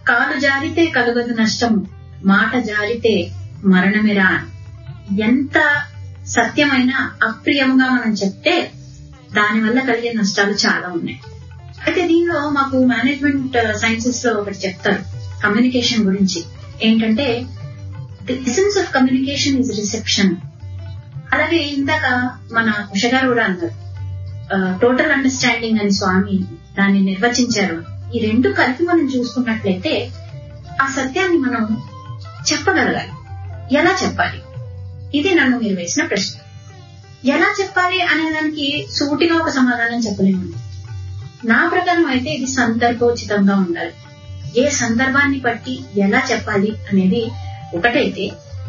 కాలు జారితే కలుగదు నష్టము మాట జారితే మరణమిరా ఎంత సత్యమైన అప్రియంగా మనం చెప్తే దానివల్ల కలిగే నష్టాలు చాలా ఉన్నాయి అయితే దీనిలో మాకు మేనేజ్మెంట్ సైన్సెస్ లో ఒకటి చెప్తారు కమ్యూనికేషన్ గురించి ఏంటంటే the essence of communication is reception అలాగే ఇందాక మన ఉష గారు కూడా అన్నారు టోటల్ అండర్స్టాండింగ్ అని స్వామి దాన్ని నిర్వచించారు ఈ రెండు కలిపి మనం చూసుకున్నట్లయితే ఆ సత్యాన్ని మనం చెప్పగలగాలి ఎలా చెప్పాలి ఇది నన్ను మీరు వేసిన ప్రశ్న ఎలా చెప్పాలి అనే దానికి సూటిగా ఒక సమాధానం చెప్పలేము నా ప్రకారం అయితే ఇది సందర్భోచితంగా ఉండాలి ఏ సందర్భాన్ని బట్టి ఎలా చెప్పాలి అనేది ఒకటైతే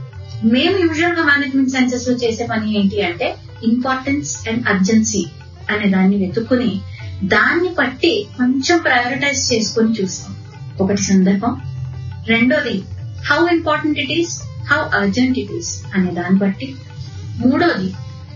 మేము యూజువల్ గా మేనేజ్మెంట్ సైన్సెస్ లో చేసే పని ఏంటి అంటే ఇంపార్టెన్స్ అండ్ అర్జెన్సీ అనే దాన్ని వెతుక్కుని దాన్ని బట్టి కొంచెం ప్రయారిటైజ్ చేసుకుని చూస్తాం ఒకటి సందర్భం రెండోది how important it is how urgent it is అనే దాన్ని బట్టి మూడోది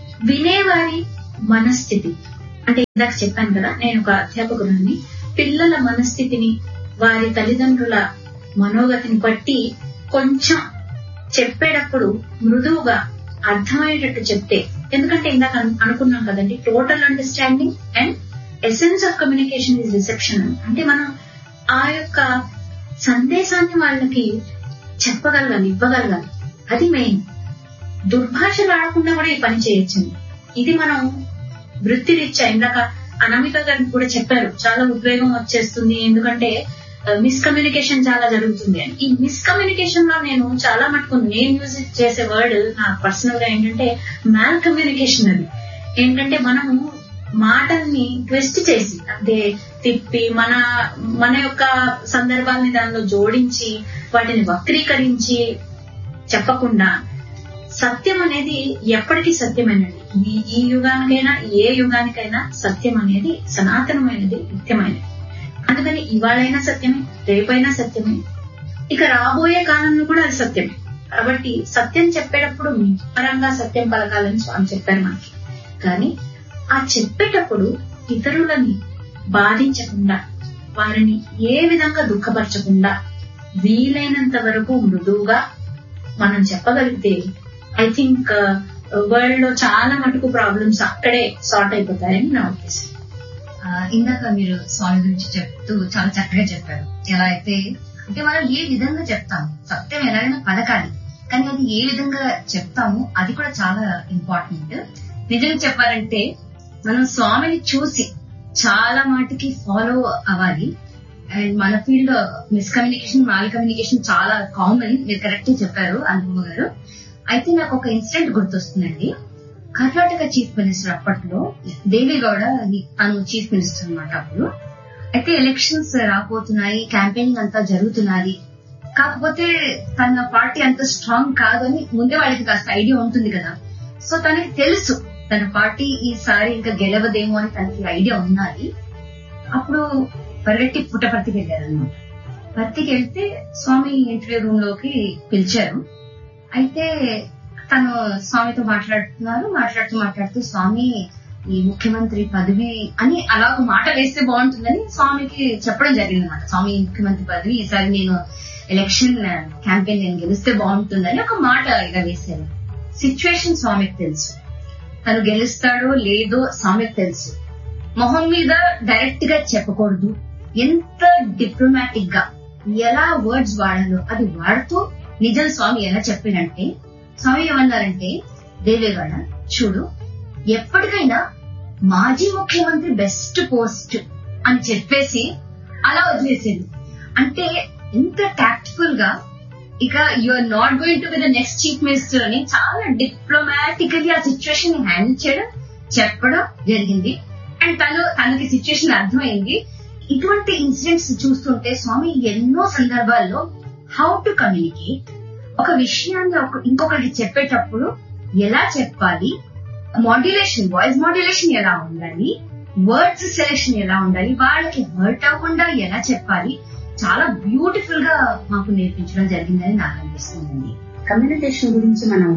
వినేవారి మనస్థితి అంటే ఇందాక చెప్పాను కదా నేను ఒక అధ్యాపకురాన్ని పిల్లల మనస్థితిని వారి తల్లిదండ్రుల మనోగతిని బట్టి కొంచెం చెప్పేటప్పుడు మృదువుగా అర్థమయ్యేటట్టు చెప్తే ఎందుకంటే ఇందాక అను- అనుకున్నాం కదండి total understanding and essence of communication is reception అంటే మనం ఆ యొక్క సందేశాన్ని వాళ్ళకి చెప్పగలగాలి ఇవ్వగలగాలి అది మెయిన్ దుర్భాషలు ఆడకుండా కూడా ఈ పని చేయొచ్చండి ఇది మనం వృత్తిరీత్యా ఇందాక అనామిక గారు కూడా చెప్పారు చాలా ఉద్వేగం వచ్చేస్తుంది ఎందుకంటే మిస్కమ్యూనికేషన్ చాలా జరుగుతుంది అని ఈ మిస్కమ్యూనికేషన్ లో నేను చాలా మటుకు నేను యూజ్ చేసే వర్డ్ నాకు పర్సనల్ గా ఏంటంటే మ్యాల్ కమ్యూనికేషన్ అది ఏంటంటే మనము మాటల్ని ట్విస్ట్ చేసి అంటే తిప్పి మన మన యొక్క సందర్భాల్ని దానిలో జోడించి వాటిని వక్రీకరించి చెప్పకుండా సత్యం అనేది ఎప్పటికీ సత్యమైనది ఈ ఈ యుగానికైనా ఏ యుగానికైనా సత్యం అనేది సనాతనమైనది నిత్యమైనది అందుకని ఇవాళైనా సత్యమే రేపైనా సత్యమే ఇక రాబోయే కాలంలో కూడా అది సత్యమే కాబట్టి సత్యం చెప్పేటప్పుడు పరంగా సత్యం పలకాలని స్వామి చెప్పారు మనకి కానీ ఆ చెప్పేటప్పుడు ఇతరులని బాధించకుండా వారిని ఏ విధంగా దుఃఖపరచకుండా వీలైనంత వరకు మృదువుగా మనం చెప్పగలిగితే ఐ థింక్ వరల్డ్ లో చాలా మటుకు ప్రాబ్లమ్స్ అక్కడే సార్ట్ అయిపోతాయని నా ఉద్దేశం ఆ, ఇందాక మీరు స్వామి గురించి చెప్తూ చాలా చక్కగా చెప్పారు ఎలా అయితే అంటే మనం ఏ విధంగా చెప్తాము సత్యం ఎలాగైనా పలకాలి కానీ అది ఏ విధంగా చెప్తాము అది కూడా చాలా ఇంపార్టెంట్ నిజంగా చెప్పాలంటే మనం స్వామిని చూసి చాలా మాటికి ఫాలో అవ్వాలి అండ్ మన ఫీల్డ్ లో మిస్కమ్యూనికేషన్ మాల్ కమ్యూనికేషన్ చాలా కామన్ మీరు కరెక్ట్ చెప్పారు అనుపమ గారు అయితే నాకు ఒక ఇన్సిడెంట్ గుర్తొస్తుందండి కర్ణాటక చీఫ్ మినిస్టర్ అప్పట్లో దేవేగౌడ ని- తను చీఫ్ మినిస్టర్ అన్నమాట అప్పుడు అయితే ఎలక్షన్స్ రాబోతున్నాయి క్యాంపెయినింగ్ అంతా జరుగుతున్నది కాకపోతే తన పార్టీ అంత స్ట్రాంగ్ కాదు అని ముందే వాళ్ళకి కాస్త ఐడియా ఉంటుంది కదా సో తనకి తెలుసు తన పార్టీ ఈసారి ఇంకా గెలవదేమో అని తనకి ఐడియా ఉన్నది అప్పుడు పరిగెట్టి పుట్టపర్తికి వెళ్ళారనమాట పర్తికి వెళ్తే స్వామి ఇంటర్వ్యూ రూమ్ లోకి పిలిచారు అయితే తను స్వామితో మాట్లాడుతున్నారు మాట్లాడుతూ మాట్లాడుతూ స్వామి ఈ ముఖ్యమంత్రి పదవి అని అలా ఒక మాట వేస్తే బాగుంటుందని స్వామికి చెప్పడం జరిగింది అనమాట స్వామి ముఖ్యమంత్రి పదవి ఈసారి నేను ఎలక్షన్ క్యాంపెయిన్ నేను గెలిస్తే బాగుంటుందని ఒక మాట ఇలా వేశారు సిచ్యువేషన్ స్వామికి తెలుసు తను గెలుస్తాడో లేదో స్వామికి తెలుసు మొహం మీద డైరెక్ట్ గా చెప్పకూడదు ఎంత డిప్లొమాటిక్ గా ఎలా వర్డ్స్ వాడాలో అది వాడుతూ నిజం స్వామి ఎలా చెప్పినంటే స్వామి ఏమన్నారంటే దేవేగౌడ చూడు ఎప్పటికైనా మాజీ ముఖ్యమంత్రి బెస్ట్ పోస్ట్ అని చెప్పేసి అలా వదిలేసేది అంటే ఎంత టాక్ట్ఫుల్ గా ఇక you are not going to be the next chief minister అని చాలా డిప్లొమాటికలీ ఆ సిచ్యువేషన్ ని హ్యాండిల్ చేయడం చెప్పడం జరిగింది అండ్ తను తనకి సిచ్యువేషన్ అర్థమైంది ఇటువంటి ఇన్సిడెంట్స్ చూస్తుంటే స్వామి ఎన్నో సందర్భాల్లో హౌ టు కమ్యూనికేట్ ఒక విషయాన్ని ఒక ఇంకొకరికి చెప్పేటప్పుడు ఎలా చెప్పాలి మాడ్యులేషన్ వాయిస్ మాడ్యులేషన్ ఎలా ఉండాలి వర్డ్స్ సెలెక్షన్ ఎలా ఉండాలి వాళ్ళకి హర్ట్ అవ్వకుండా ఎలా చెప్పాలి చాలా బ్యూటిఫుల్ గా మాకు నేర్పించడం జరిగిందని నాకు అనిపిస్తుందండి కమ్యూనికేషన్ గురించి మనం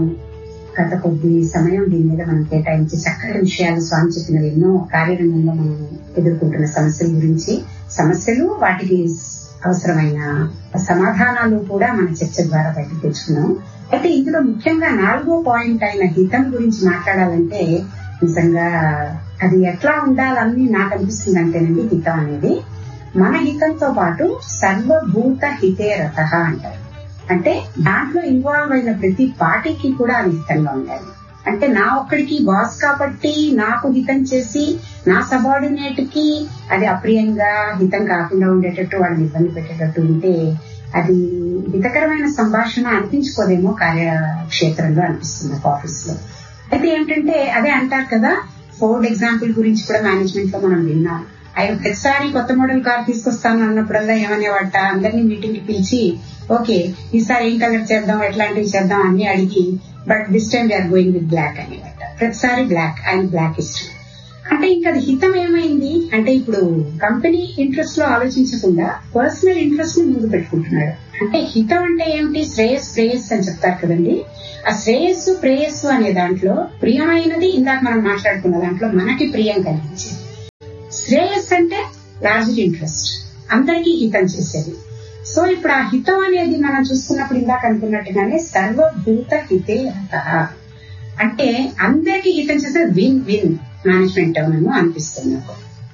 గత కొద్ది సమయం దీని మీద మనం కేటాయించి చక్కటి విషయాలు స్వామి చెప్పినవి ఎన్నో కార్యరంగంలో మనం ఎదుర్కొంటున్న సమస్యల గురించి సమస్యలు వాటికి అవసరమైన సమాధానాలు కూడా మన చర్చ ద్వారా బయటకు తెచ్చుకున్నాం అయితే ఇందులో ముఖ్యంగా నాలుగో పాయింట్ అయిన హితం గురించి మాట్లాడాలంటే నిజంగా అది ఎట్లా ఉండాలని నాకు అనిపిస్తుంది అంటేనండి హితం అనేది మన హితంతో పాటు సర్వభూత హితే రథ అంటారు అంటే దాంట్లో ఇన్వాల్వ్ అయిన ప్రతి పార్టీకి కూడా అది హితంగా ఉండాలి అంటే నా ఒక్కడికి బాస్ కాబట్టి నాకు హితం చేసి నా సబార్డినేట్ కి అది అప్రియంగా హితం కాకుండా ఉండేటట్టు వాళ్ళని ఇబ్బంది పెట్టేటట్టు ఉంటే అది హితకరమైన సంభాషణ అనిపించుకోదేమో కార్యక్షేత్రంలో అనిపిస్తుంది ఆఫీస్ లో అయితే ఏంటంటే అదే అంటారు కదా ఫోర్డ్ ఎగ్జాంపుల్ గురించి కూడా మేనేజ్మెంట్ లో మనం విన్నాం ఆయన ప్రతిసారి కొత్త మోడల్ కార్ తీసుకొస్తాను అన్నప్పుడల్లా ఏమనేవాట అందరినీ మీటింగ్ కి పిలిచి ఓకే ఈసారి ఏం కలర్ చేద్దాం ఎట్లాంటివి చేద్దాం అన్ని అడిగి but this time we're going with block అనేవాట ప్రతిసారి బ్లాక్ ఆయన బ్లాక్ ఇష్టం అంటే ఇంకా అది హితం ఏమైంది అంటే ఇప్పుడు కంపెనీ ఇంట్రెస్ట్ లో ఆలోచించకుండా పర్సనల్ ఇంట్రెస్ట్ ని ముందు పెట్టుకుంటున్నాడు అంటే హితం అంటే ఏమిటి శ్రేయస్ ప్రేయస్ అని చెప్తారు కదండి ఆ శ్రేయస్సు ప్రేయస్సు అనే దాంట్లో ప్రియమైనది ఇందాక మనం మాట్లాడుకున్న దాంట్లో మనకి ప్రియం కలిగించేది శ్రేయస్ అంటే లార్జ్ ఇంట్రెస్ట్ అందరికీ హితం చేసేది సో ఇప్పుడు ఆ హితం అనేది మనం చూసుకున్నప్పుడు ఇందాక అనుకున్నట్టుగానే సర్వభూత హితే రతః అంటే అందరికీ హితం చేసే విన్ విన్ మేనేజ్మెంట్ మేము అనిపిస్తుంది నాకు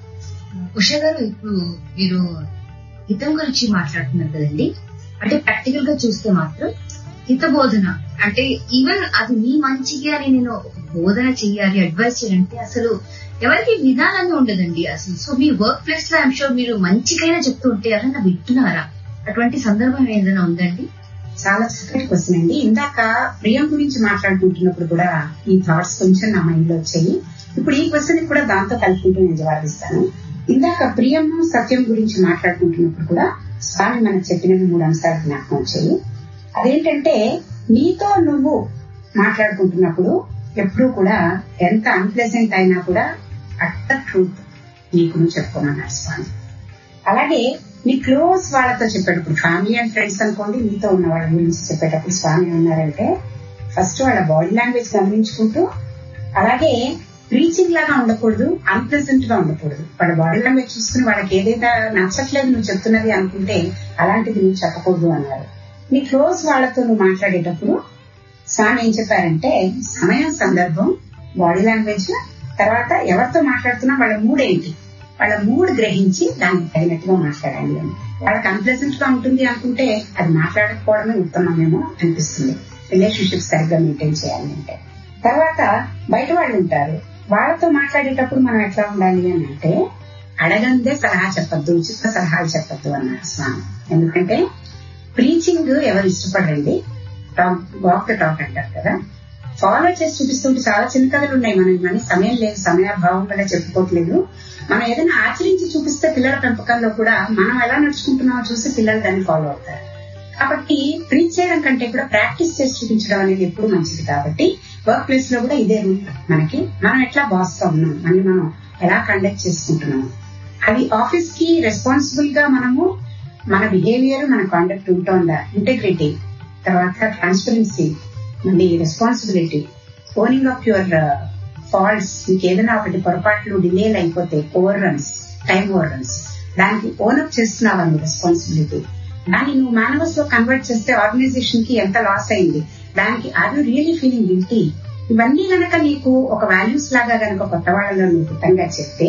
ఉష గారు ఇప్పుడు మీరు హితం గురించి మాట్లాడుతున్నారు కదండి అంటే ప్రాక్టికల్ గా చూస్తే మాత్రం హిత బోధన అంటే ఈవెన్ అది మీ మంచికి అని నేను ఒక బోధన చెయ్యాలి అడ్వైస్ చేయాలంటే అసలు ఎవరికి విధానంగా ఉండదండి అసలు సో మీ వర్క్ ప్లేస్ లో ఐమ్ షూర్ మీరు మంచికైనా చెప్తూ ఉంటే ఎవరైనా వింటున్నారా అటువంటి సందర్భం ఏదైనా ఉందండి చాలా చక్కటి క్వశ్చన్ అండి ఇందాక ప్రియం గురించి మాట్లాడుకుంటున్నప్పుడు కూడా ఈ థాట్స్ కొంచెం నా మైండ్ లో వచ్చాయి ఇప్పుడు ఈ క్వశ్చన్ కూడా దాంతో కలుపుకుంటూ నేను జవాబిస్తాను ఇందాక ప్రియము సత్యం గురించి మాట్లాడుకుంటున్నప్పుడు కూడా స్వామి మనకు చెప్పిన మూడు అంశాలు జ్ఞాపకం వచ్చాయి అదేంటంటే నీతో నువ్వు మాట్లాడుకుంటున్నప్పుడు ఎప్పుడూ కూడా ఎంత అన్ప్లెజెంట్ అయినా కూడా అట్ట ట్రూత్ నీకు నువ్వు చెప్పుకోమన్నారు స్వామి అలాగే నీ క్లోజ్ వాళ్ళతో చెప్పేటప్పుడు ఫ్యామిలీ అండ్ ఫ్రెండ్స్ అనుకోండి నీతో ఉన్న వాళ్ళ గురించి చెప్పేటప్పుడు స్వామి ఉన్నారంటే ఫస్ట్ వాళ్ళ బాడీ లాంగ్వేజ్ గమనించుకుంటూ అలాగే ప్రీచింగ్ లాగా ఉండకూడదు అన్ప్లెజెంట్ గా ఉండకూడదు వాళ్ళ బాడీ లాంగ్వేజ్ చూసుకుని వాళ్ళకి ఏదైతే నచ్చట్లేదు నువ్వు చెప్తున్నది అనుకుంటే అలాంటిది నువ్వు చెప్పకూడదు అన్నారు నీ క్లోజ్ వాళ్ళతో నువ్వు మాట్లాడేటప్పుడు స్వామి ఏం చెప్పారంటే సమయం సందర్భం బాడీ లాంగ్వేజ్ తర్వాత ఎవరితో మాట్లాడుతున్నా వాళ్ళ మూడేంటి వాళ్ళ మూడు గ్రహించి దానికి తగినట్టుగా మాట్లాడాలి అని వాళ్ళకి అన్ప్లెజెంట్ గా ఉంటుంది అనుకుంటే అది మాట్లాడకపోవడమే ఉత్తమమేమో అనిపిస్తుంది రిలేషన్షిప్ సరిగ్గా మెయింటైన్ చేయాలి అంటే తర్వాత బయట వాళ్ళు ఉంటారు వాళ్ళతో మాట్లాడేటప్పుడు మనం ఎట్లా ఉండాలి అని అంటే అడగందే సలహా చెప్పద్దు ఉచిత సలహాలు చెప్పద్దు అన్నారు స్వామి ఎందుకంటే ప్రీచింగ్ ఎవరు ఇష్టపడండి వాక్ ద టాక్ అంటారు కదా ఫాలో చేసి చూపిస్తుంటే చాలా చిన్న కథలు ఉన్నాయి మనం కానీ సమయం లేదు సమయాభావం వల్ల చెప్పుకోవట్లేదు మనం ఏదైనా ఆచరించి చూపిస్తే పిల్లల పెంపకంలో కూడా మనం ఎలా నడుచుకుంటున్నామో చూసి పిల్లలు దాన్ని ఫాలో అవుతారు కాబట్టి ప్రీచ్ చేయడం కంటే కూడా ప్రాక్టీస్ చేసి చూపించడం అనేది ఎప్పుడు మంచిది కాబట్టి వర్క్ ప్లేస్ లో కూడా ఇదే రూల్ మనకి మనం ఎట్లా బాస్ గా ఉన్నాం మళ్ళీ మనం ఎలా కండక్ట్ చేసుకుంటున్నాము అది ఆఫీస్ కి రెస్పాన్సిబుల్ గా మనము మన బిహేవియర్ మన కాండక్ట్ ఉంటుందా ఇంటెగ్రిటీ తర్వాత ట్రాన్స్పరెన్సీ మళ్ళీ responsibility owning of your faults మీకు ఏదైనా ఒకటి పొరపాట్లు డిలేలు అయిపోతే overruns time overruns దానికి ఓనప్ చేస్తున్నావా నువ్వు రెస్పాన్సిబిలిటీ దాన్ని నువ్వు మేనవస్ లో కన్వర్ట్ చేస్తే ఆర్గనైజేషన్ కి ఎంత లాస్ అయింది దానికి are you really feeling guilty ఇవన్నీ గనక నీకు ఒక వాల్యూస్ లాగా గనక కొత్త వాళ్ళలో నువ్వు పుట్టంగా చెప్తే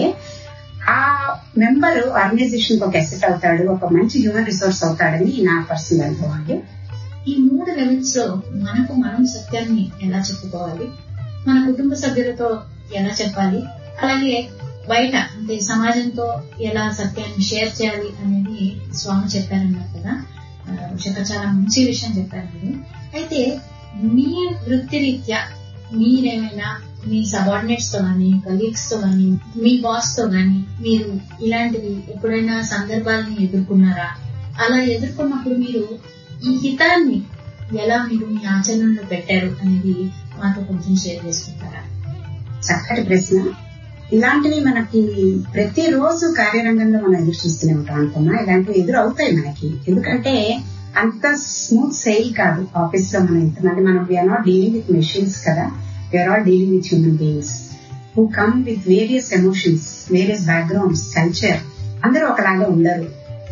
ఆ మెంబర్ ఆర్గనైజేషన్ ఒక ఎసెట్ అవుతాడు ఒక మంచి హ్యూమన్ రిసోర్స్ అవుతాడని నా పర్సనల్ అనుభవం అండి ఈ మూడు లెవెల్స్ లో మనకు మనం సత్యాన్ని ఎలా చెప్పుకోవాలి మన కుటుంబ సభ్యులతో ఎలా చెప్పాలి అలాగే బయట అంటే సమాజంతో ఎలా సత్యాన్ని షేర్ చేయాలి అనేది స్వామి చెప్పారన్నారు కదా ఒక చాలా మంచి విషయం చెప్పారు మీరు అయితే మీ వృత్తిరీత్యా మీరేమైనా మీ సబార్డినేట్స్ తో గానీ కలీగ్స్ తో గానీ మీ బాస్ తో గానీ మీరు ఇలాంటివి ఎప్పుడైనా సందర్భాలని ఎదుర్కొన్నారా అలా ఎదుర్కొన్నప్పుడు మీరు ఈ హితాన్ని ఎలా మీరు మీ ఆచరణలో పెట్టారు అనేది మాతో కొంచెం షేర్ చేసుకుంటారా చక్కటి ప్రశ్న ఇలాంటివి మనకి ప్రతిరోజు కార్యరంగంలో మనం ఎదురు చూస్తూనే ఉంటాం అనుకున్నా ఇలాంటివి ఎదురు అవుతాయి మనకి ఎందుకంటే అంత స్మూత్ సెయిల్ కాదు ఆఫీస్ లో మనం ఇంతమంది మనం we're not dealing with machines కదా we're all dealing with human beings who come with various emotions various backgrounds culture అందరూ ఒకలాగా ఉండరు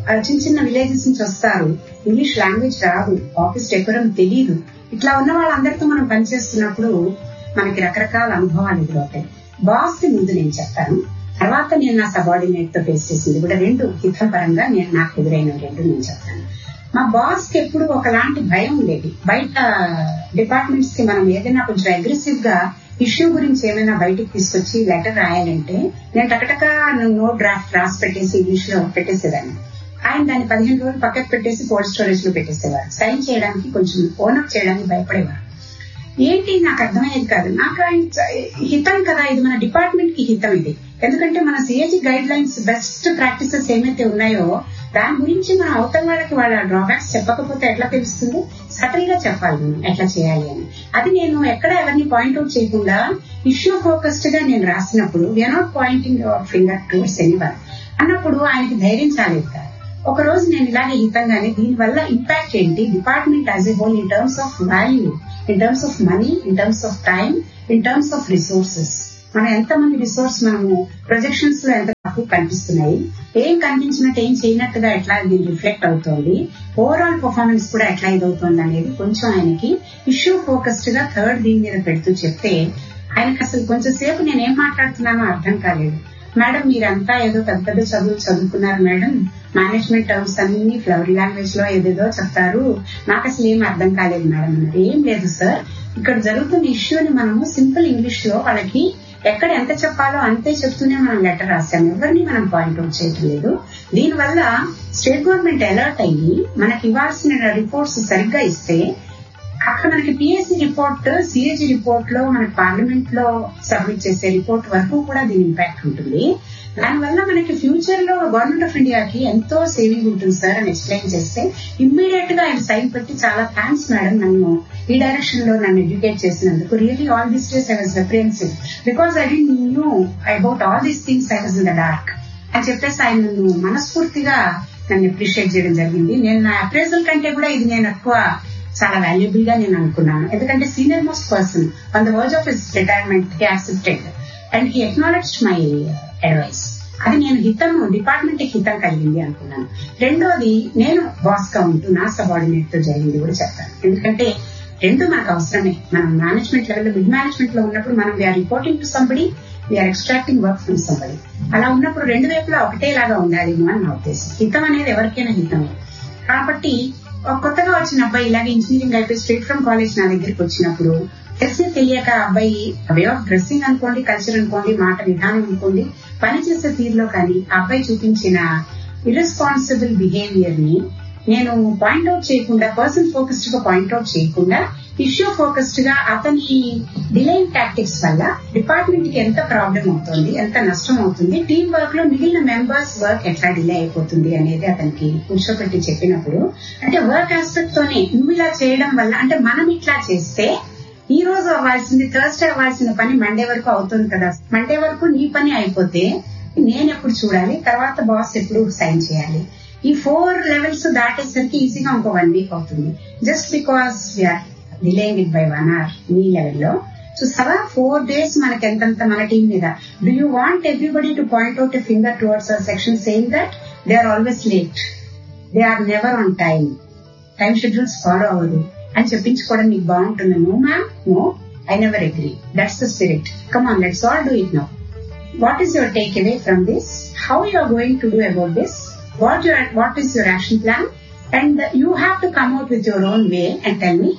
ఆ చిన్న చిన్న విలేజెస్ నుంచి వస్తారు ఇంగ్లీష్ లాంగ్వేజ్ రాదు ఆఫీస్ డెకోరం తెలియదు ఇట్లా ఉన్న వాళ్ళందరితో మనం పనిచేస్తున్నప్పుడు మనకి రకరకాల అనుభవాలు ఎదురవుతాయి బాస్ కి ముందు నేను చెప్తాను తర్వాత నేను నా సబార్డినేట్ తో ఫేస్ చేసింది కూడా రెండు హితపరంగా నేను నాకు ఎదురైన రెండు నేను చెప్తాను మా బాస్ కి ఎప్పుడు ఒకలాంటి భయం ఉండేది బయట డిపార్ట్మెంట్స్ కి మనం ఏదైనా కొంచెం అగ్రెసివ్ గా ఇష్యూ గురించి ఏమైనా బయటికి తీసుకొచ్చి లెటర్ రాయాలంటే నేను టకటక నో డ్రాఫ్ట్ రాసి పెట్టేసి ఇంగ్లీష్ లో పెట్టేసేదాన్ని ఆయన దాన్ని పదిహేను రోజులు పక్కకు పెట్టేసి కోల్డ్ స్టోరేజ్ లో పెట్టేసేవారు సైన్ చేయడానికి కొంచెం ఓనప్ చేయడానికి భయపడేవారు ఏంటి నాకు అర్థమయ్యేది కాదు నాకు ఆయన చ- హితం కదా ఇది మన డిపార్ట్మెంట్ కి హితం ఇది ఎందుకంటే మన CAG guidelines best practices ఏమైతే ఉన్నాయో దాని గురించి మనం అవతల వాళ్ళకి వాళ్ళ డ్రాబ్యాక్స్ చెప్పకపోతే ఎట్లా తెలుస్తుంది సటిల్ గా చెప్పాలి మనం ఎట్లా చేయాలి అని అది నేను ఎక్కడ ఎవరిని పాయింట్అవుట్ చేయకుండా ఇష్యూ ఫోకస్డ్ గా నేను రాసినప్పుడు we're not pointing your finger towards anyone అన్నప్పుడు ఆయనకి ధైర్యం చాలేదు కాదు ఒక రోజు నేను ఇలాగే హితంగానే దీని వల్ల ఇంపాక్ట్ ఏంటి department as a whole in terms of value in terms of money in terms of time in terms of resources మనం ఎంతమంది రిసోర్స్ మనము ప్రొజెక్షన్స్ లో ఎంత తక్కువ కనిపిస్తున్నాయి ఏం కనిపించినట్టు ఏం చేయనట్టుగా ఎట్లా దీన్ని రిఫ్లెక్ట్ అవుతోంది ఓవరాల్ పర్ఫార్మెన్స్ కూడా ఎట్లా ఇదవుతోంది అనేది కొంచెం ఆయనకి ఇష్యూ ఫోకస్డ్ గా థర్డ్ దీని మీద పెడుతూ చెప్తే ఆయనకి అసలు కొంచెం సేపు నేను ఏం మాట్లాడుతున్నానో అర్థం కాలేదు మేడం మీరంతా ఏదో పెద్ద పెద్ద చదువులు చదువుకున్నారు మేడం మేనేజ్మెంట్ టర్మ్స్ అన్ని ఫ్లవర్ లాంగ్వేజ్ లో ఏదేదో చెప్తారు నాకు అసలు ఏం అర్థం కాలేదు మేడం అన్నారు ఏం లేదు సార్ ఇక్కడ జరుగుతున్న ఇష్యూని మనము సింపుల్ ఇంగ్లీష్ లో వాళ్ళకి ఎక్కడ ఎంత చెప్పాలో అంతే చెప్తూనే మనం లెటర్ రాసాము ఎవరిని మనం పాయింట్అవుట్ చేయటం లేదు దీనివల్ల స్టేట్ గవర్నమెంట్ అలర్ట్ అయ్యి మనకి ఇవ్వాల్సిన రిపోర్ట్స్ సరిగ్గా ఇస్తే అక్కడ మనకి పిఎస్సి రిపోర్ట్ సిఏజీ రిపోర్ట్ లో మనకి పార్లమెంట్ లో సబ్మిట్ చేసే రిపోర్ట్ వరకు కూడా దీని ఇంపాక్ట్ ఉంటుంది దానివల్ల మనకి ఫ్యూచర్ లో గవర్నమెంట్ ఆఫ్ ఇండియాకి ఎంతో సేవింగ్ ఉంటుంది సార్ అని ఎక్స్ప్లెయిన్ చేస్తే ఇమ్మీడియట్ గా ఆయన సైన్ పెట్టి చాలా థ్యాంక్స్ మేడం నన్ను ఈ డైరెక్షన్ లో నన్ను ఎడ్యుకేట్ చేసినందుకు really all this days I was defensive because I did knew about all these things I was in the dark అని చెప్పేసి ఆయన నన్ను మనస్ఫూర్తిగా నన్ను అప్రిషియేట్ చేయడం జరిగింది నేను నా అప్రైజల్ కంటే కూడా ఇది నేను ఎక్కువ చాలా వాల్యుబుల్ గా నేను అనుకున్నాను ఎందుకంటే senior most person on the verge of his retirement he accepted and he acknowledge my advice అది నేను హితం డిపార్ట్మెంట్ కి హితం కలిగింది అనుకున్నాను రెండోది నేను బాస్ గా ఉంటూ నా సబార్డినేట్ తో జరిగింది కూడా చెప్తాను ఎందుకంటే రెండు మనకు అవసరమే మనం మేనేజ్మెంట్ లెవెల్ మిడ్ మేనేజ్మెంట్ లో ఉన్నప్పుడు మనం we're reporting to somebody we're extracting work from somebody అలా ఉన్నప్పుడు రెండు వైపులా ఒకటేలాగా ఉండాలి అని నా ఉద్దేశం హితం అనేది ఎవరికైనా హితమే కాబట్టి ఒక కొత్తగా వచ్చిన అబ్బాయి ఇలాగే ఇంజనీరింగ్ అయిపోయి స్ట్రేట్ ఫ్రమ్ కాలేజ్ నా దగ్గరికి వచ్చినప్పుడు తెలిసి తెలియక ఆ అబ్బాయి వే ఆఫ్ డ్రెస్సింగ్ అనుకోండి కల్చర్ అనుకోండి మాట విధానం అనుకోండి పని చేసే తీరులో కానీ ఆ అబ్బాయి చూపించిన ఇర్రెస్పాన్సిబుల్ బిహేవియర్ ని నేను పాయింట్అవుట్ చేయకుండా పర్సన్ ఫోకస్డ్ గా పాయింట్అవుట్ చేయకుండా ఇష్యూ ఫోకస్డ్ గా అతని డిలైన్ టాక్టిక్స్ వల్ల డిపార్ట్మెంట్ కి ఎంత ప్రాబ్లం అవుతుంది ఎంత నష్టం అవుతుంది టీం వర్క్ లో మిగిలిన మెంబర్స్ వర్క్ ఎట్లా డిలే అయిపోతుంది అనేది అతనికి కూర్చోబెట్టి చెప్పినప్పుడు అంటే వర్క్ ఆస్పెక్ట్ తోనే నువ్వు ఇలా చేయడం వల్ల అంటే మనం ఇట్లా చేస్తే ఈ రోజు అవ్వాల్సింది థర్స్డే అవ్వాల్సిన పని మండే వరకు అవుతుంది కదా మండే వరకు నీ పని అయిపోతే నేను ఎప్పుడు చూడాలి తర్వాత బాస్ ఎప్పుడు సైన్ చేయాలి ఈ ఫోర్ లెవెల్స్ దాటేసరికి ఈజీగా ఇంకో వన్ వీక్ అవుతుంది just because we're delaying it by one hour మీ లెవెల్లో చూసావా ఫోర్ డేస్ మనకి ఎంతంత మన టీం మీద do you want everybody to point out a finger towards our section saying that they are always late they are never on time time schedules follow అవ్వదు అని చెప్పించుకోవడం నీకు బాగుంటుంది no ma'am no I never agree that's the spirit come on let's all do it now what is your takeaway from this? How you are going to do about this? What your what is your action plan? And you have to come out with your own way and tell me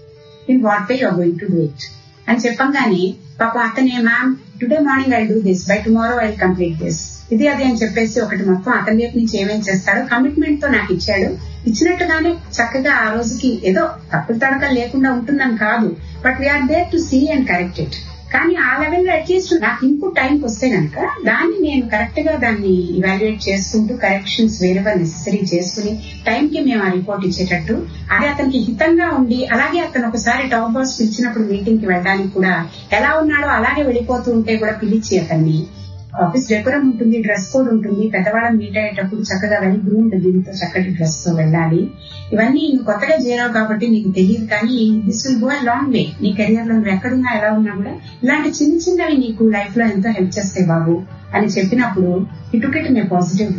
in what way you are going to do it. అని చెప్పంగానే పాపం అతనే ma'am today morning I do this by tomorrow I complete this ఇది అది అని చెప్పేసి ఒకటి మొత్తం అతని వైపు నుంచి ఏమేం చేస్తాడో కమిట్మెంట్ తో నాకు ఇచ్చాడు ఇచ్చినట్టుగానే చక్కగా ఆ రోజుకి ఏదో తప్పులు తడకలు లేకుండా ఉంటుందని కాదు but we're there to see and correct it కానీ ఆ లెవెల్లో అట్లీస్ట్ నాకు ఇన్పుట్ టైంకి వస్తే కనుక దాన్ని నేను కరెక్ట్ గా దాన్ని ఇవాల్యుయేట్ చేసుకుంటూ కరెక్షన్స్ వేరేవా నెసెసరీ చేసుకుని టైంకి మేము ఆ రిపోర్ట్ ఇచ్చేటట్టు అది అతనికి హితంగా ఉండి అలాగే అతను ఒకసారి టాప్ బాస్ పిలిచినప్పుడు మీటింగ్ కి వెళ్ళడానికి కూడా ఎలా ఉన్నాడో అలాగే వెళ్ళిపోతూ ఉంటే కూడా పిలిచి అతన్ని ఆఫీస్ డెకోరం ఉంటుంది డ్రెస్ కోడ్ ఉంటుంది పెద్దవాళ్ళని మీట్ అయ్యేటప్పుడు చక్కగా వెల్ గ్రూమ్డ్ దీంతో చక్కటి డ్రెస్ తో వెళ్ళాలి ఇవన్నీ నువ్వు కొత్తగా చేరావు కాబట్టి నీకు తెలియదు కానీ this will go long way నీ కెరియర్ లో నువ్వు ఎక్కడున్నా ఎలా ఉన్నా కూడా ఇలాంటి చిన్న చిన్నవి నీకు లైఫ్ లో ఎంతో హెల్ప్ చేస్తాయి బాబు అని చెప్పినప్పుడు ఇటుకెట్ మే పాజిటివ్ వే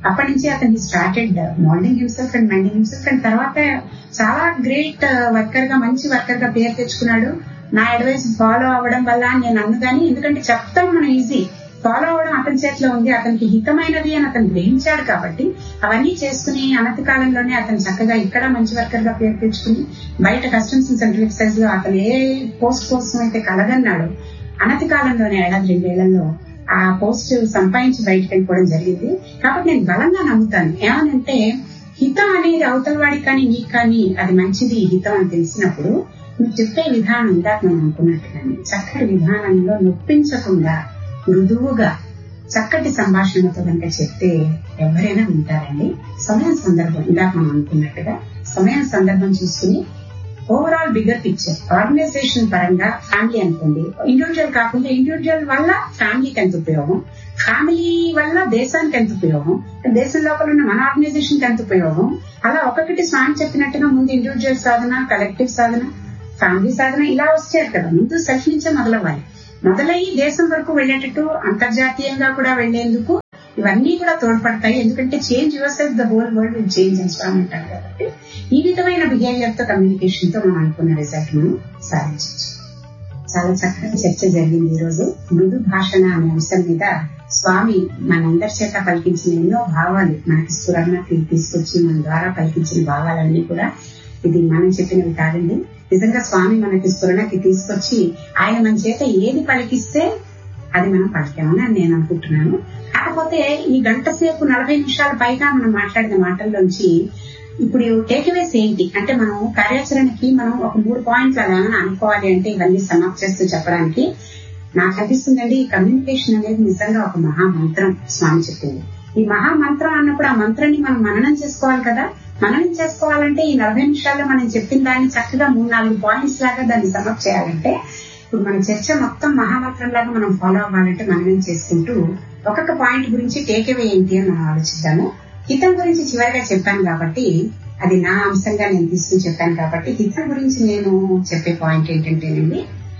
అప్పటి నుంచి అతను started moulding himself and mending himself and తర్వాత చాలా గ్రేట్ వర్కర్ గా మంచి వర్కర్ గా పేరు తెచ్చుకున్నాడు నా అడ్వైస్ ఫాలో అవ్వడం వల్ల నేను అన్ను కానీ ఎందుకంటే చెప్తాం మనం ఈజీ ఫాలో అవ్వడం అతని చేతిలో ఉంది అతనికి హితమైనది అని అతను గ్రహించాడు కాబట్టి అవన్నీ చేసుకుని అనతి కాలంలోనే అతను చక్కగా ఇక్కడ మంచి వర్కర్ గా పేరు తెచ్చుకుని బయట కస్టమ్స్ అండ్ సెంట్రల్ ఎక్సైజ్ లో అతను ఏ పోస్ట్ కోసం అయితే కలగన్నాడు అనతి కాలంలోనే ఏడాది రెండేళ్లలో ఆ పోస్ట్ సంపాదించి బయటకు వెళ్ళిపోవడం జరిగింది కాబట్టి నేను బలంగా నమ్ముతాను ఏమనంటే హితం అనేది అవతల వాడికి కానీ నీకు కానీ అది మంచిది హితం అని తెలిసినప్పుడు నువ్వు చెప్పే విధానం ఇందాక మనం అనుకున్నట్టుగానే చక్కటి విధానంలో నొప్పించకుండా మృదువుగా చక్కటి సంభాషణతో కనుక చెప్తే ఎవరైనా వింటారండి సమయం సందర్భం ఇందాక మనం అనుకున్నట్టుగా సమయం సందర్భం చూసుకుని ఓవరాల్ బిగ్గర్ పిక్చర్ ఆర్గనైజేషన్ పరంగా ఫ్యామిలీ అనుకోండి ఇండివిజువల్ కాకుండా ఇండివిజువల్ వల్ల ఫ్యామిలీకి ఎంత ఉపయోగం ఫ్యామిలీ వల్ల దేశానికి ఎంత ఉపయోగం దేశం లోపల ఉన్న మన ఆర్గనైజేషన్ కి ఎంత ఉపయోగం అలా ఒక్కొక్కటి స్వామి చెప్పినట్టుగా ముందు ఇండివిజువల్ సాధన కలెక్టివ్ సాధన ఫ్యామిలీ సాధన ఇలా వచ్చారు కదా ముందు సెల్ఫ్ నుంచే మొదలవ్వాలి మొదలయ్యి దేశం వరకు వెళ్ళేటట్టు అంతర్జాతీయంగా కూడా వెళ్లేందుకు ఇవన్నీ కూడా తోడ్పడతాయి ఎందుకంటే change yourself the whole world will change అని స్వామి అంటారు కాబట్టి ఈ విధమైన బిహేవియర్ తో కమ్యూనికేషన్ తో మనం అనుకున్న రిజల్ట్ మనం సాధించవచ్చు చాలా చక్కగా చర్చ జరిగింది ఈ రోజు మృదు భాషణ అనే అంశం మీద స్వామి మనందరి చేత పలికించిన ఎన్నో భావాలు మనకి స్ఫురణకి తీసుకొచ్చి మన ద్వారా పలికించిన భావాలన్నీ కూడా ఇది మనం చెప్పినవి కాదండి నిజంగా స్వామి మనకి స్ఫురణకి తీసుకొచ్చి ఆయన మన చేత ఏది పలికిస్తే అది మనం పలికామని అని నేను అనుకుంటున్నాను కాకపోతే ఈ గంట సేపు నలభై నిమిషాల పైగా మనం మాట్లాడిన మాటల్లోంచి ఇప్పుడు టేక్అవేస్ ఏంటి అంటే మనం కార్యాచరణకి మనం ఒక మూడు పాయింట్లు అలా అనుకోవాలి అంటే ఇవన్నీ సమాప్ చేస్తూ చెప్పడానికి నాకు అనిపిస్తుందండి ఈ కమ్యూనికేషన్ అనేది నిజంగా ఒక మహామంత్రం స్వామి చెప్పింది ఈ మహామంత్రం అన్నప్పుడు ఆ మంత్రాన్ని మనం మననం చేసుకోవాలి కదా మననం చేసుకోవాలంటే ఈ నలభై నిమిషాల్లో మనం చెప్పిన దాన్ని చక్కగా మూడు నాలుగు పాయింట్స్ లాగా దాన్ని సమప్ చేయాలంటే ఇప్పుడు మన చర్చ మొత్తం మహామంత్రం లాగా మనం ఫాలో అవ్వాలంటే మననం చేసుకుంటూ ఒక్కొక్క పాయింట్ గురించి టేక్అవే ఏంటి అని మనం ఆలోచిద్దాము హితం గురించి చివరిగా చెప్పాను కాబట్టి అది నా అంశంగా నేను తీసుకుని చెప్పాను కాబట్టి హితం గురించి నేను చెప్పే పాయింట్ ఏంటంటేనండి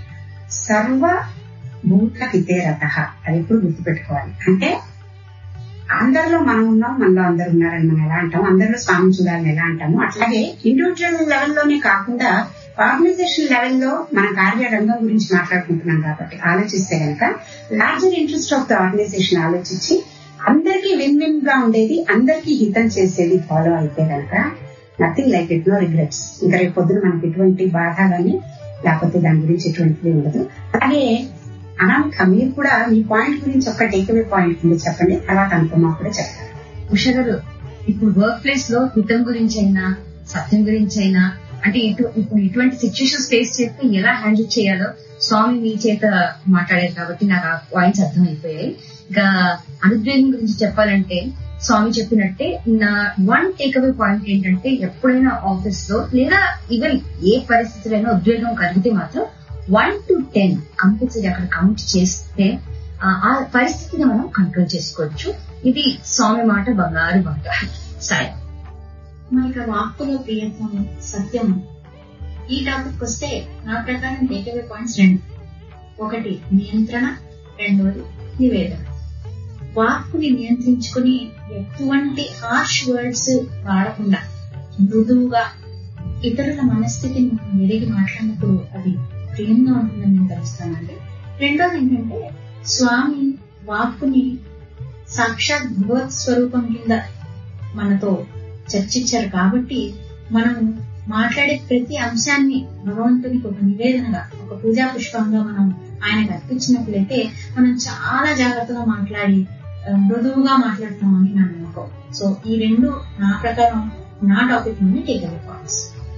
సర్వ భూత హితే రథ అది ఎప్పుడు గుర్తుపెట్టుకోవాలి అంటే అందరిలో మనం ఉన్నాం మనలో అందరు ఉన్నారని మనం ఎలా అంటాం అందరిలో స్వామి చూడాలని ఎలా అంటాము అట్లాగే ఇండివిజువల్ లెవెల్లోనే కాకుండా ఆర్గనైజేషన్ లెవెల్లో మన కార్యరంగం గురించి మాట్లాడుకుంటున్నాం కాబట్టి ఆలోచిస్తే కనుక larger interest of the organisation ఆలోచించి అందరికీ విన్ విన్ గా ఉండేది అందరికీ హితం చేసేది ఫాలో అయితే కనుక nothing like it no regrets ఇంకా రేపు పొద్దున మనకి ఎటువంటి బాధ కానీ లేకపోతే దాని గురించి ఎటువంటిది ఉండదు అలాగే అనామిక మీరు కూడా మీ పాయింట్ గురించి ఒక టేక్అవే పాయింట్ ఉంది చెప్పండి తర్వాత అనుకున్నా కూడా చెప్తారు ఉష గారు ఇప్పుడు వర్క్ ప్లేస్ లో హితం గురించి అయినా సత్యం గురించి అయినా అంటే ఇటు ఇప్పుడు ఇటువంటి సిచ్యుయేషన్స్ ఫేస్ చేస్తే ఎలా హ్యాండిల్ చేయాలో స్వామి మీ చేత మాట్లాడారు కాబట్టి నాకు ఆ పాయింట్స్ అర్థమైపోయాయి ఇంకా అనుద్వేగం గురించి చెప్పాలంటే స్వామి చెప్పినట్టే నా వన్ టేక్అవే పాయింట్ ఏంటంటే ఎప్పుడైనా ఆఫీస్ లో లేదా ఈవెన్ ఏ పరిస్థితులైనా ఉద్వేగం కలిగితే మాత్రం వన్ టు టెన్ కంపల్సరీ అక్కడ కౌంట్ చేస్తే ఆ ఆ పరిస్థితిని మనం కంట్రోల్ చేసుకోవచ్చు ఇది స్వామి మాట బంగారు మాట సాయి మనకి వాక్కులో ప్రియత్వం సత్యం ఈ టాపిక్ వస్తే నా ప్రకారం టేక్అవే పాయింట్స్ రెండు ఒకటి నియంత్రణ రెండోది నివేదన వాక్కుని నియంత్రించుకుని ఎటువంటి హార్ష్ వర్డ్స్ వాడకుండా మృదువుగా ఇతరుల మనస్థితిని మనం ఎరిగి మాట్లాడినప్పుడు అది ప్రియంగా ఉంటుందని నేను తెలుస్తానండి రెండోది ఏంటంటే స్వామి వాక్కుని సాక్షాత్ భగవత్ స్వరూపం కింద మనతో చర్చించారు కాబట్టి మనం మాట్లాడే ప్రతి అంశాన్ని భగవంతునికి ఒక నివేదనగా ఒక పూజా పుష్పంగా మనం ఆయనకు అర్పించినట్లయితే మనం చాలా జాగ్రత్తగా మాట్లాడి ఆ, మృదువుగా మాట్లాడతామని నా నమ్మకం సో ఈ రెండు నా ప్రకారం నా టాపిక్ నుండి టేక్ అవే పాయింట్స్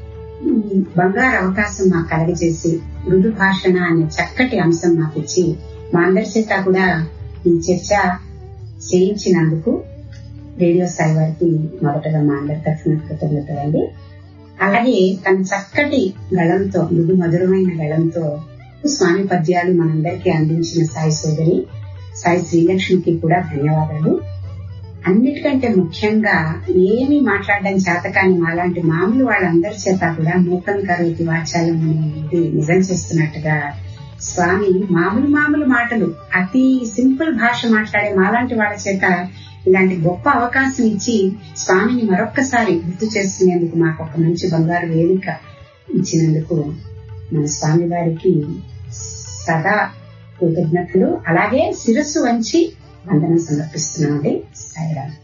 ఈ బంగారు అవకాశం మాకు కలగజేసి మృదు భాషణ అనే చక్కటి అంశం మాకు ఇచ్చి మా అందరి చేత కూడా ఈ చర్చ చేయించినందుకు రేడియో సాయి వారికి మొదటగా మా అందరి తరఫున కృతజ్ఞతలండి అలాగే తన చక్కటి గళంతో మృదు మధురమైన గళంతో స్వామి పద్యాలు మనందరికీ అందించిన సాయి సోదరి సాయి శ్రీలక్ష్మికి కూడా ధన్యవాదాలు అన్నిటికంటే ముఖ్యంగా ఏమి మాట్లాడడం చేత కానీ మాలాంటి మామూలు వాళ్ళందరి చేత కూడా మూకం కరోతి వాచాలం అనేది నిజం చేస్తున్నట్టుగా స్వామి మామూలు మామూలు మాటలు అతి సింపుల్ భాష మాట్లాడే మాలాంటి వాళ్ళ చేత ఇలాంటి గొప్ప అవకాశం ఇచ్చి స్వామిని మరొక్కసారి గుర్తు చేసుకునేందుకు మాకు ఒక మంచి బంగారు వేదిక ఇచ్చినందుకు మన స్వామి వారికి సదా కృతజ్ఞతలు అలాగే శిరస్సు వంచి వందనం సమర్పిస్తున్నామండి సాయిరామ్